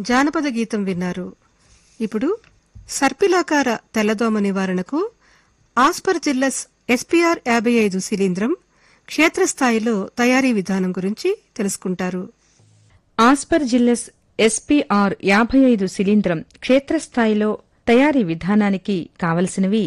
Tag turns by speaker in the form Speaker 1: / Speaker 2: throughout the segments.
Speaker 1: జానపద గీతం విన్నారు ఇప్పుడు సర్పిలాకార తెల్లదోమ నివారణకు ఆస్పర్జిల్లస్ ఎస్పీఆర్ యాభై ఐదు శిలీంద్రం క్షేత్రస్థాయిలో తయారీ విధానం గురించి తెలుసుకుంటారు
Speaker 2: ఆస్పర్జిల్లస్ ఎస్పీఆర్ యాభై ఐదు శిలీంద్రం క్షేత్రస్థాయిలో తయారీ విధానానికి కావలసినవి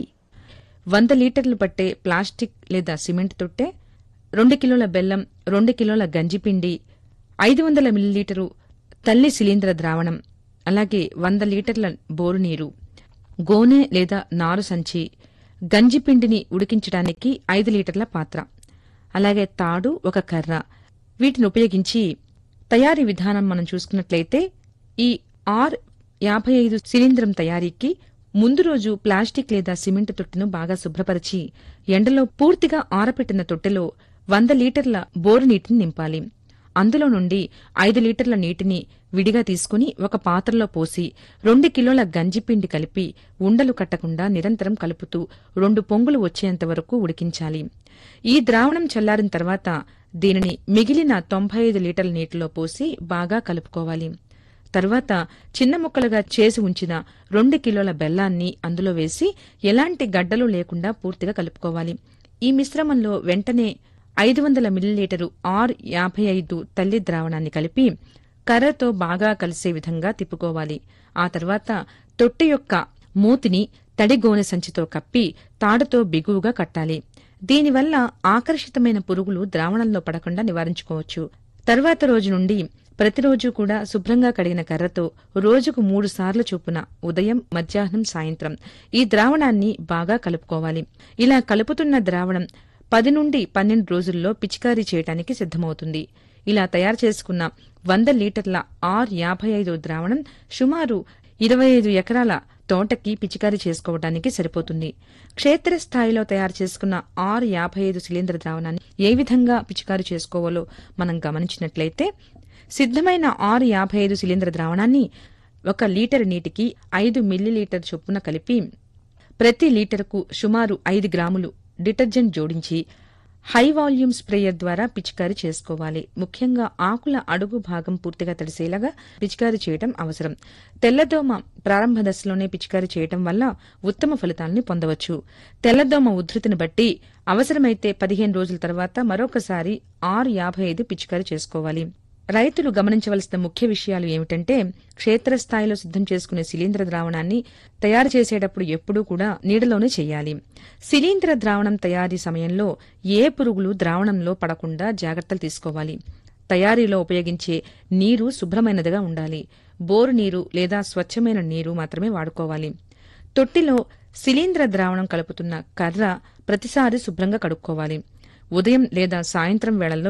Speaker 2: వంద లీటర్లు పట్టే ప్లాస్టిక్ లేదా సిమెంట్ తొట్టె రెండు కిలోల బెల్లం రెండు కిలోల గంజిపిండి ఐదు వందల మిల్లీలీటరు తల్లి శిలీంద్ర ద్రావణం అలాగే వంద లీటర్ల బోరు నీరు గోనె లేదా నారు సంచి గంజిపిండిని ఉడికించడానికి ఐదు లీటర్ల పాత్ర అలాగే తాడు ఒక కర్ర వీటిని ఉపయోగించి తయారీ విధానం మనం చూసుకున్నట్లయితే ఈ ఆర్ యాభై ఐదు శిలీంద్రం తయారీకి ముందు రోజు ప్లాస్టిక్ లేదా సిమెంట్ తొట్టెను బాగా శుభ్రపరిచి ఎండలో పూర్తిగా ఆరపెట్టిన తొట్టెలో వంద లీటర్ల బోరు నీటిని నింపాలి అందులో నుండి ఐదు లీటర్ల నీటిని విడిగా తీసుకుని ఒక పాత్రలో పోసి రెండు కిలోల గంజిపిండి కలిపి ఉండలు కట్టకుండా నిరంతరం కలుపుతూ రెండు పొంగులు వచ్చేంత వరకు ఉడికించాలి ఈ ద్రావణం చల్లారిన తర్వాత దీనిని మిగిలిన తొంభై ఐదు లీటర్ల నీటిలో పోసి బాగా కలుపుకోవాలి తరువాత చిన్న ముక్కలుగా చేసి ఉంచిన రెండు కిలోల బెల్లాన్ని అందులో వేసి ఎలాంటి గడ్డలు లేకుండా పూర్తిగా కలుపుకోవాలి ఈ మిశ్రమంలో వెంటనే ఐదు వందల మిల్లీలీటరు ఆర్ యాభై ఐదు తల్లి ద్రావణాన్ని కలిపి కర్రతో బాగా కలిసే విధంగా తిప్పుకోవాలి ఆ తర్వాత తొట్టె యొక్క మూతిని తడి గోనె సంచితో కప్పి తాడుతో బిగువుగా కట్టాలి దీనివల్ల ఆకర్షితమైన పురుగులు ద్రావణంలో పడకుండా నివారించుకోవచ్చు తర్వాత రోజు నుండి ప్రతిరోజు కూడా శుభ్రంగా కడిగిన కర్రతో రోజుకు మూడు సార్లు చొప్పున ఉదయం మధ్యాహ్నం సాయంత్రం ఈ ద్రావణాన్ని బాగా కలుపుకోవాలి ఇలా కలుపుతున్న ద్రావణం పది నుండి పన్నెండు రోజుల్లో పిచికారీ చేయడానికి సిద్ధమవుతుంది ఇలా తయారు చేసుకున్న వంద లీటర్ల ఆర్ యాభై ఐదు ద్రావణం సుమారు ఇరవై ఐదు ఎకరాల తోటకి పిచికారీ చేసుకోవడానికి సరిపోతుంది క్షేత్రస్థాయిలో తయారు చేసుకున్న ఆర్ యాభై ఐదు శిలీంద్ర ద్రావణాన్ని ఏ విధంగా పిచికారీ చేసుకోవాలో మనం గమనించినట్లయితే సిద్ధమైన ఆరు యాభై ఐదు శిలీంద్ర ద్రావణాన్ని ఒక లీటర్ నీటికి ఐదు మిల్లీలీటర్ చొప్పున కలిపి ప్రతి లీటరుకు సుమారు ఐదు గ్రాములు డిటర్జెంట్ జోడించి హై వాల్యూమ్ స్ప్రేయర్ ద్వారా పిచికారీ చేసుకోవాలి ముఖ్యంగా ఆకుల అడుగు భాగం పూర్తిగా తడిసేలాగా పిచికారీ చేయడం అవసరం తెల్లదోమ ప్రారంభ దశలోనే పిచికారీ చేయడం వల్ల ఉత్తమ ఫలితాలను పొందవచ్చు తెల్లదోమ ఉధృతిని బట్టి అవసరమైతే పదిహేను రోజుల తర్వాత మరొకసారి ఆరు యాభై ఐదు పిచికారీ చేసుకోవాలి రైతులు గమనించవలసిన ముఖ్య విషయాలు ఏమిటంటే క్షేత్రస్థాయిలో సిద్ధం చేసుకునే శిలీంద్ర ద్రావణాన్ని తయారు చేసేటప్పుడు ఎప్పుడూ కూడా నీడలోనే చేయాలి శిలీంద్ర ద్రావణం తయారీ సమయంలో ఏ పురుగులు ద్రావణంలో పడకుండా జాగ్రత్తలు తీసుకోవాలి తయారీలో ఉపయోగించే నీరు శుభ్రమైనదిగా ఉండాలి బోరు నీరు లేదా స్వచ్ఛమైన నీరు మాత్రమే వాడుకోవాలి తొట్టిలో శిలీంద్ర ద్రావణం కలుపుతున్న కర్ర ప్రతిసారి శుభ్రంగా కడుక్కోవాలి ఉదయం లేదా సాయంత్రం వేళల్లో